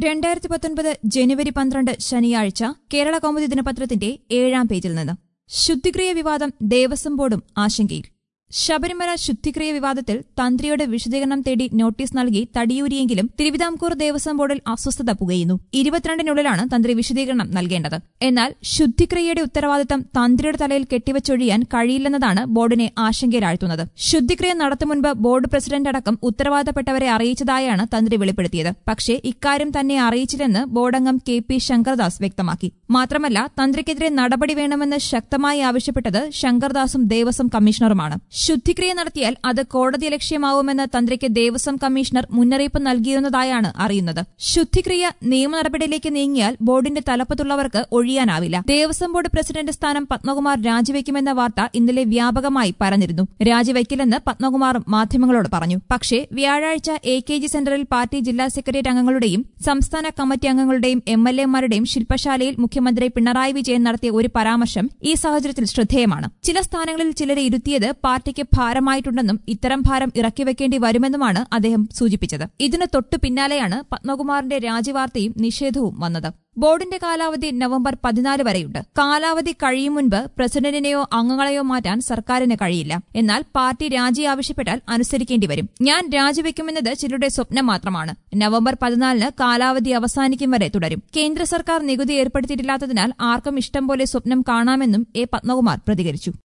രണ്ടായിരത്തി പത്തൊൻപത് ജനുവരി പന്ത്രണ്ട് ശനിയാഴ്ച കേരള കൗമുദി ദിനപത്രത്തിന്റെ ഏഴാം പേജിൽ നിന്ന് ശുദ്ധിക്രിയ വിവാദം ദേവസ്വം ബോർഡും ആശങ്കയിൽ ശബരിമല ശുദ്ധിക്രിയ വിവാദത്തിൽ തന്ത്രിയുടെ വിശദീകരണം തേടി നോട്ടീസ് നൽകി തടിയൂരിയെങ്കിലും തിരുവിതാംകൂർ ദേവസ്വം ബോർഡിൽ അസ്വസ്ഥത പുകയുന്നു ഇരുപത്തിരണ്ടിനുള്ളിലാണ് തന്ത്രി വിശദീകരണം നൽകേണ്ടത് എന്നാൽ ശുദ്ധിക്രിയയുടെ ഉത്തരവാദിത്തം തന്ത്രിയുടെ തലയിൽ കെട്ടിവച്ചൊഴിയാൻ കഴിയില്ലെന്നതാണ് ബോർഡിനെ ആശങ്കയിലാഴ്ത്തുന്നത് ശുദ്ധിക്രിയ നടത്തും മുൻപ് ബോർഡ് പ്രസിഡന്റ് അടക്കം ഉത്തരവാദപ്പെട്ടവരെ അറിയിച്ചതായാണ് തന്ത്രി വെളിപ്പെടുത്തിയത് പക്ഷേ ഇക്കാര്യം തന്നെ അറിയിച്ചില്ലെന്ന് ബോർഡംഗം കെ പി ശങ്കർദാസ് വ്യക്തമാക്കി മാത്രമല്ല തന്ത്രിക്കെതിരെ നടപടി വേണമെന്ന് ശക്തമായി ആവശ്യപ്പെട്ടത് ശങ്കർദാസും ദേവസ്വം കമ്മീഷണറുമാണ് ശുദ്ധിക്രിയ നടത്തിയാൽ അത് കോടതി ലക്ഷ്യമാവുമെന്ന് തന്ത്രിക്ക് ദേവസ്വം കമ്മീഷണർ മുന്നറിയിപ്പ് നൽകിയിരുന്നതായാണ് അറിയുന്നത് ശുദ്ധിക്രിയ നിയമ നടപടിയിലേക്ക് നീങ്ങിയാൽ ബോർഡിന്റെ തലപ്പത്തുള്ളവർക്ക് ഒഴിയാനാവില്ല ദേവസ്വം ബോർഡ് പ്രസിഡന്റ് സ്ഥാനം പത്മകുമാർ രാജിവെക്കുമെന്ന വാർത്ത ഇന്നലെ വ്യാപകമായി പരന്നിരുന്നു രാജിവെക്കില്ലെന്ന് പത്മകുമാർ മാധ്യമങ്ങളോട് പറഞ്ഞു പക്ഷേ വ്യാഴാഴ്ച എ കെ ജി സെന്ററിൽ പാർട്ടി ജില്ലാ സെക്രട്ടേറിയറ്റ് അംഗങ്ങളുടെയും സംസ്ഥാന കമ്മിറ്റി അംഗങ്ങളുടെയും എം എൽ എമാരുടെയും ശില്പശാലയിൽ മുഖ്യമന്ത്രി പിണറായി വിജയൻ നടത്തിയ ഒരു പരാമർശം ഈ സാഹചര്യത്തിൽ ശ്രദ്ധേയമാണ് ചില സ്ഥാനങ്ങളിൽ ചിലരെ ഇരുത്തിയത് പാർട്ടിക്ക് ഭാരമായിട്ടുണ്ടെന്നും ഇത്തരം ഭാരം ഇറക്കിവെക്കേണ്ടി വരുമെന്നുമാണ് അദ്ദേഹം സൂചിപ്പിച്ചത് ഇതിന് തൊട്ടു പിന്നാലെയാണ് പത്മകുമാറിന്റെ രാജിവാർത്തയും നിഷേധവും വന്നത് ബോർഡിന്റെ കാലാവധി നവംബർ പതിനാല് വരെയുണ്ട് കാലാവധി കഴിയും മുൻപ് പ്രസിഡന്റിനെയോ അംഗങ്ങളെയോ മാറ്റാൻ സർക്കാരിന് കഴിയില്ല എന്നാൽ പാർട്ടി രാജി ആവശ്യപ്പെട്ടാൽ അനുസരിക്കേണ്ടി വരും ഞാൻ രാജിവെക്കുമെന്നത് ചിലരുടെ സ്വപ്നം മാത്രമാണ് നവംബർ പതിനാലിന് കാലാവധി അവസാനിക്കും വരെ തുടരും കേന്ദ്ര സർക്കാർ നികുതി ഏർപ്പെടുത്തിയിട്ടില്ലാത്തതിനാൽ ആർക്കും ഇഷ്ടം പോലെ സ്വപ്നം കാണാമെന്നും എ പത്മകുമാർ പ്രതികരിച്ചു